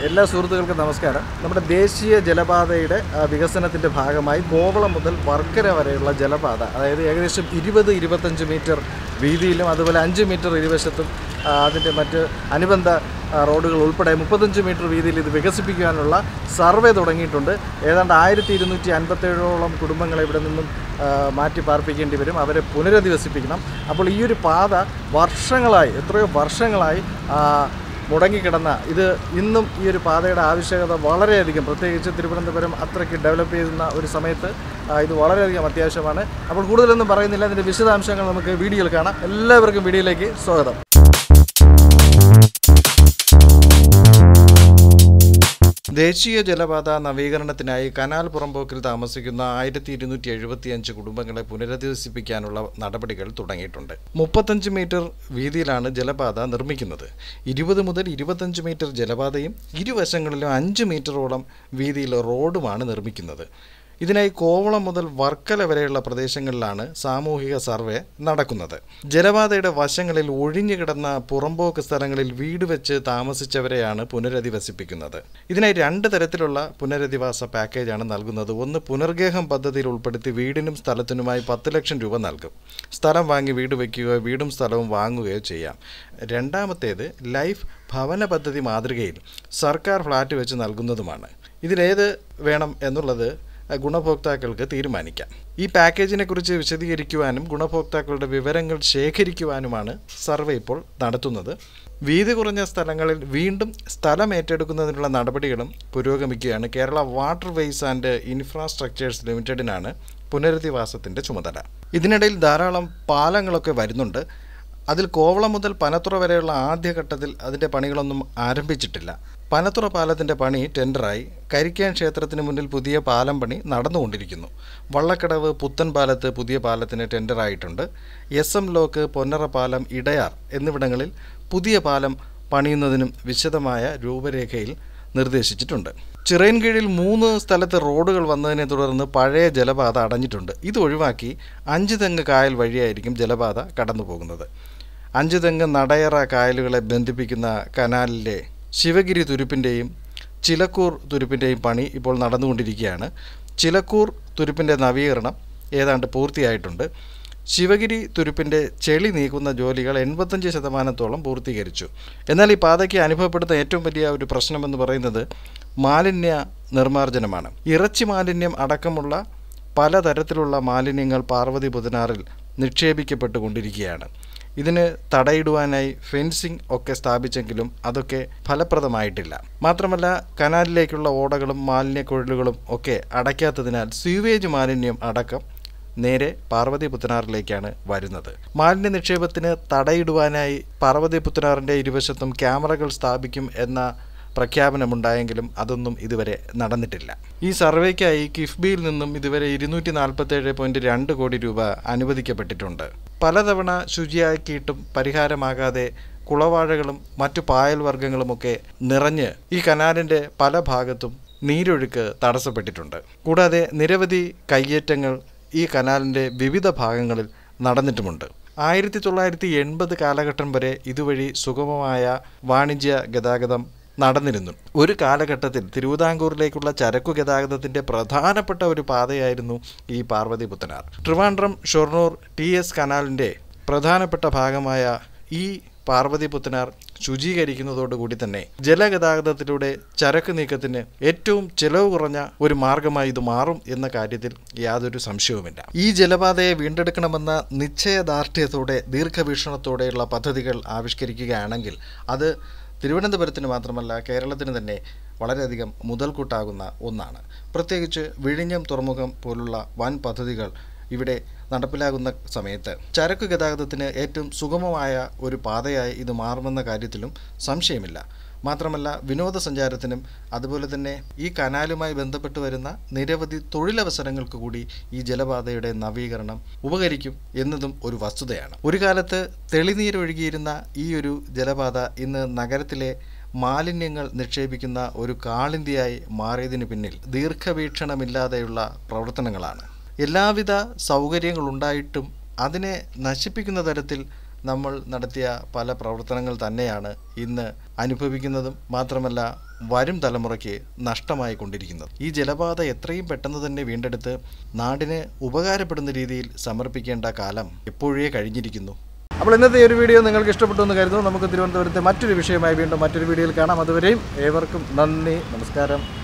എല്ലാ സുഹൃത്തുക്കൾക്കും നമസ്കാരം നമ്മുടെ ദേശീയ ജലപാതയുടെ ആ, വികസനത്തിൻ്റെ ഭാഗമായി കോവളം മുതൽ വർക്കര വരെയുള്ള ജലപാത അതായത് ഏകദേശം ഇരുപത് ഇരുപത്തഞ്ച് മീറ്റർ വീതിയിലും അതുപോലെ അഞ്ച് മീറ്റർ ഇരുവശത്തും ആ, അതിൻ്റെ മറ്റ് അനുബന്ധ ആ, റോഡുകൾ ഉൾപ്പെടെ മുപ്പത്തഞ്ച് മീറ്റർ വീതിയിൽ ഇത് വികസിപ്പിക്കാനുള്ള സർവേ തുടങ്ങിയിട്ടുണ്ട് ഏതാണ്ട് ആയിരത്തി ഇരുന്നൂറ്റി അൻപത്തേഴോളം കുടുംബങ്ങളെ ഇവിടെ നിന്നും ആ, മാറ്റി പാർപ്പിക്കേണ്ടി വരും അവരെ പുനരധിവസിപ്പിക്കണം അപ്പോൾ ഈ ഒരു പാത വർഷങ്ങളായി എത്രയോ വർഷങ്ങളായി ആ, മുടങ്ങിക്കിടന്ന ഇത് ഇന്നും ഈ ഒരു പാതയുടെ ആവശ്യകത വളരെയധികം പ്രത്യേകിച്ച് തിരുവനന്തപുരം അത്രയ്ക്ക് ഡെവലപ്പ് ചെയ്യുന്ന ഒരു സമയത്ത് ആ, ഇത് വളരെയധികം അത്യാവശ്യമാണ് അപ്പോൾ കൂടുതലൊന്നും പറയുന്നില്ല ഇതിൻ്റെ വിശദാംശങ്ങൾ നമുക്ക് വീഡിയോയിൽ കാണാം എല്ലാവർക്കും വീഡിയോയിലേക്ക് സ്വാഗതം ദേശീയ ജലപാത നവീകരണത്തിനായി കനാൽ പുറമ്പോക്കിൽ താമസിക്കുന്ന ആയിരത്തി ഇരുന്നൂറ്റി എഴുപത്തിയഞ്ച് കുടുംബങ്ങളെ പുനരധിവസിപ്പിക്കാനുള്ള നടപടികൾ തുടങ്ങിയിട്ടുണ്ട് മുപ്പത്തഞ്ച് മീറ്റർ വീതിയിലാണ് ജലപാത നിർമ്മിക്കുന്നത് ഇരുപത് മുതൽ ഇരുപത്തഞ്ച് മീറ്റർ ജലപാതയും ഇരുവശങ്ങളിലും അഞ്ച് മീറ്ററോളം വീതിയിൽ റോഡുമാണ് നിർമ്മിക്കുന്നത് ഇതിനായി കോവളം മുതൽ വർക്കല വരെയുള്ള പ്രദേശങ്ങളിലാണ് സാമൂഹിക സർവേ നടക്കുന്നത് ജലപാതയുടെ വശങ്ങളിൽ ഒഴിഞ്ഞു കിടന്ന പുറമ്പോക്ക് സ്ഥലങ്ങളിൽ വീട് വെച്ച് താമസിച്ചവരെയാണ് പുനരധിവസിപ്പിക്കുന്നത് ഇതിനായി രണ്ട് തരത്തിലുള്ള പുനരധിവാസ പാക്കേജാണ് നൽകുന്നത് ഒന്ന് പുനർഗേഹം പദ്ധതിയിൽ ഉൾപ്പെടുത്തി വീടിനും സ്ഥലത്തിനുമായി പത്ത് ലക്ഷം രൂപ നൽകും സ്ഥലം വാങ്ങി വീട് വയ്ക്കുകയോ വീടും സ്ഥലവും വാങ്ങുകയോ ചെയ്യാം രണ്ടാമത്തേത് ലൈഫ് ഭവന പദ്ധതി മാതൃകയിൽ സർക്കാർ ഫ്ലാറ്റ് വെച്ച് നൽകുന്നതുമാണ് ഇതിലേത് വേണം എന്നുള്ളത് ഗുണഭോക്താക്കൾക്ക് തീരുമാനിക്കാം ഈ പാക്കേജിനെ കുറിച്ച് വിശദീകരിക്കുവാനും ഗുണഭോക്താക്കളുടെ വിവരങ്ങൾ ശേഖരിക്കുവാനുമാണ് സർവേ ഇപ്പോൾ നടത്തുന്നത് വീതി കുറഞ്ഞ സ്ഥലങ്ങളിൽ വീണ്ടും സ്ഥലം ഏറ്റെടുക്കുന്നതിനുള്ള നടപടികളും പുരോഗമിക്കുകയാണ് Kerala waterways and infrastructures ലിമിറ്റഡിനാണ് പുനരധിവാസത്തിൻ്റെ ചുമതല ഇതിനിടയിൽ ധാരാളം പാലങ്ങളൊക്കെ വരുന്നുണ്ട് അതിൽ കോവളം മുതൽ പനത്തുറ വരെയുള്ള ആദ്യഘട്ടത്തിൽ അതിൻ്റെ പണികളൊന്നും ആരംഭിച്ചിട്ടില്ല പനത്തുറ പാലത്തിൻ്റെ പണി ടെൻഡറായി കരിക്കാൻ ക്ഷേത്രത്തിന് മുന്നിൽ പുതിയ പാലം പണി നടന്നുകൊണ്ടിരിക്കുന്നു വള്ളക്കടവ് പുത്തൻ പാലത്ത് പുതിയ പാലത്തിന് ടെൻഡറായിട്ടുണ്ട് എസ് എം ലോക്ക് പൊന്നറ പാലം ഇടയാർ എന്നിവിടങ്ങളിൽ പുതിയ പാലം പണിയുന്നതിനും വിശദമായ രൂപരേഖയിൽ നിർദ്ദേശിച്ചിട്ടുണ്ട് ചിറയൻകീഴിൽ മൂന്ന് സ്ഥലത്ത് റോഡുകൾ വന്നതിനെ തുടർന്ന് പഴയ ജലപാത അടഞ്ഞിട്ടുണ്ട് ഇത് ഒഴിവാക്കി അഞ്ച് തെങ്ങ് കായൽ വഴിയായിരിക്കും ജലപാത കടന്നു പോകുന്നത് അഞ്ച് തെങ്ങ് നടയറ കായലുകളെ ബന്ധിപ്പിക്കുന്ന കനാലിലെ ശിവഗിരി തുരുപ്പിൻ്റെയും ചിലക്കൂർ തുരുപ്പിൻ്റെയും പണി ഇപ്പോൾ നടന്നുകൊണ്ടിരിക്കുകയാണ് ചിലക്കൂർ തുരുപ്പിൻ്റെ നവീകരണം ഏതാണ്ട് പൂർത്തിയായിട്ടുണ്ട് ശിവഗിരി തുരുപ്പിൻ്റെ ചെളി നീക്കുന്ന ജോലികൾ എൺപത്തഞ്ച് ശതമാനത്തോളം പൂർത്തീകരിച്ചു എന്നാൽ ഈ പാതയ്ക്ക് അനുഭവപ്പെടുന്ന ഏറ്റവും വലിയ ഒരു പ്രശ്നമെന്ന് പറയുന്നത് മാലിന്യ നിർമ്മാർജ്ജനമാണ് ഇറച്ചി മാലിന്യം അടക്കമുള്ള പലതരത്തിലുള്ള മാലിന്യങ്ങൾ പാർവതി പുതനാറിൽ നിക്ഷേപിക്കപ്പെട്ടുകൊണ്ടിരിക്കുകയാണ് ഇതിന് തടയിടുവാനായി ഫെൻസിംഗ് ഒക്കെ സ്ഥാപിച്ചെങ്കിലും അതൊക്കെ ഫലപ്രദമായിട്ടില്ല മാത്രമല്ല കനാലിലേക്കുള്ള ഓടകളും മാലിന്യക്കുഴലുകളും ഒക്കെ അടയ്ക്കാത്തതിനാൽ സ്വീവേജ് മാലിന്യം അടക്കം നേരെ പാർവതി പുത്തനാറിലേക്കാണ് വരുന്നത് മാലിന്യ നിക്ഷേപത്തിന് തടയിടുവാനായി പാർവതി പുത്തനാറിൻ്റെ ഇരുവശത്തും ക്യാമറകൾ സ്ഥാപിക്കും എന്ന പ്രഖ്യാപനമുണ്ടായെങ്കിലും അതൊന്നും ഇതുവരെ നടന്നിട്ടില്ല ഈ സർവേക്കായി കിഫ്ബിയിൽ നിന്നും ഇതുവരെ ഇരുന്നൂറ്റി നാൽപ്പത്തേഴ് പോയിൻറ്റ് രണ്ട് കോടി രൂപ അനുവദിക്കപ്പെട്ടിട്ടുണ്ട് പലതവണ ശുചിയാക്കിയിട്ടും പരിഹാരമാകാതെ കുളവാഴകളും മറ്റു പായൽ വർഗ്ഗങ്ങളുമൊക്കെ നിറഞ്ഞ് ഈ കനാലിൻ്റെ പല ഭാഗത്തും നീരൊഴുക്ക് തടസ്സപ്പെട്ടിട്ടുണ്ട് കൂടാതെ നിരവധി കയ്യേറ്റങ്ങൾ ഈ കനാലിൻ്റെ വിവിധ ഭാഗങ്ങളിൽ നടന്നിട്ടുമുണ്ട് ആയിരത്തി തൊള്ളായിരത്തി എൺപത് കാലഘട്ടം വരെ ഇതുവഴി സുഗമമായ വാണിജ്യ ഗതാഗതം നടന്നിരുന്നു ഒരു കാലഘട്ടത്തിൽ തിരുവിതാംകൂറിലേക്കുള്ള ചരക്കു ഗതാഗതത്തിൻ്റെ പ്രധാനപ്പെട്ട ഒരു പാതയായിരുന്നു ഈ പാർവതി പുത്തനാർ ട്രിവാൻഡ്രം ഷൊർണൂർ ടി എസ് കനാലിൻ്റെ പ്രധാനപ്പെട്ട ഭാഗമായ ഈ പാർവതി പുത്തനാർ ശുചീകരിക്കുന്നതോടുകൂടി തന്നെ ജലഗതാഗതത്തിലൂടെ ചരക്ക് നീക്കത്തിന് ഏറ്റവും ചെലവ് കുറഞ്ഞ ഒരു മാർഗമായി ഇത് മാറും എന്ന കാര്യത്തിൽ യാതൊരു സംശയവുമില്ല ഈ ജലപാതയെ വീണ്ടെടുക്കണമെന്ന നിശ്ചയദാർഢ്യത്തോടെ ദീർഘവീക്ഷണത്തോടെയുള്ള പദ്ധതികൾ ആവിഷ്കരിക്കുകയാണെങ്കിൽ അത് തിരുവനന്തപുരത്തിന് മാത്രമല്ല കേരളത്തിന് തന്നെ വളരെയധികം മുതൽക്കൂട്ടാകുന്ന ഒന്നാണ് പ്രത്യേകിച്ച് വിഴിഞ്ഞം തുറമുഖം പോലുള്ള വൻ പദ്ധതികൾ ഇവിടെ നടപ്പിലാകുന്ന സമയത്ത് ചരക്ക് ഗതാഗതത്തിന് ഏറ്റവും സുഗമമായ ഒരു പാതയായി ഇത് മാറുമെന്ന കാര്യത്തിലും സംശയമില്ല മാത്രമല്ല വിനോദസഞ്ചാരത്തിനും അതുപോലെ തന്നെ ഈ കനാലുമായി ബന്ധപ്പെട്ട് വരുന്ന നിരവധി തൊഴിലവസരങ്ങൾക്ക് കൂടി ഈ ജലപാതയുടെ നവീകരണം ഉപകരിക്കും എന്നതും ഒരു വസ്തുതയാണ് ഒരു കാലത്ത് തെളിനീരൊഴുകിയിരുന്ന ഈ ഒരു ജലപാത ഇന്ന് നഗരത്തിലെ മാലിന്യങ്ങൾ നിക്ഷേപിക്കുന്ന ഒരു കാളിന്തിയായി മാറിയതിന് പിന്നിൽ ദീർഘവീക്ഷണമില്ലാതെയുള്ള പ്രവർത്തനങ്ങളാണ് എല്ലാവിധ സൗകര്യങ്ങളുണ്ടായിട്ടും അതിനെ നശിപ്പിക്കുന്ന തരത്തിൽ നമ്മൾ നടത്തിയ പല പ്രവർത്തനങ്ങൾ തന്നെയാണ് ഇന്ന് അനുഭവിക്കുന്നതും മാത്രമല്ല വരും തലമുറയ്ക്ക് നഷ്ടമായി കൊണ്ടിരിക്കുന്നത് ഈ ജലപാത എത്രയും പെട്ടെന്ന് തന്നെ വീണ്ടെടുത്ത് നാടിന് ഉപകാരപ്പെടുന്ന രീതിയിൽ സമർപ്പിക്കേണ്ട കാലം എപ്പോഴേ കഴിഞ്ഞിരിക്കുന്നു അപ്പോൾ ഇന്നത്തെ ഈ ഒരു വീഡിയോ നിങ്ങൾക്ക് ഇഷ്ടപ്പെട്ടു എന്ന് കരുതുന്നു നമുക്ക് തിരുവനന്തപുരത്തെ മറ്റൊരു വിഷയമായി വീണ്ടും മറ്റൊരു വീഡിയോയിൽ കാണാം അതുവരെയും ഏവർക്കും നന്ദി നമസ്കാരം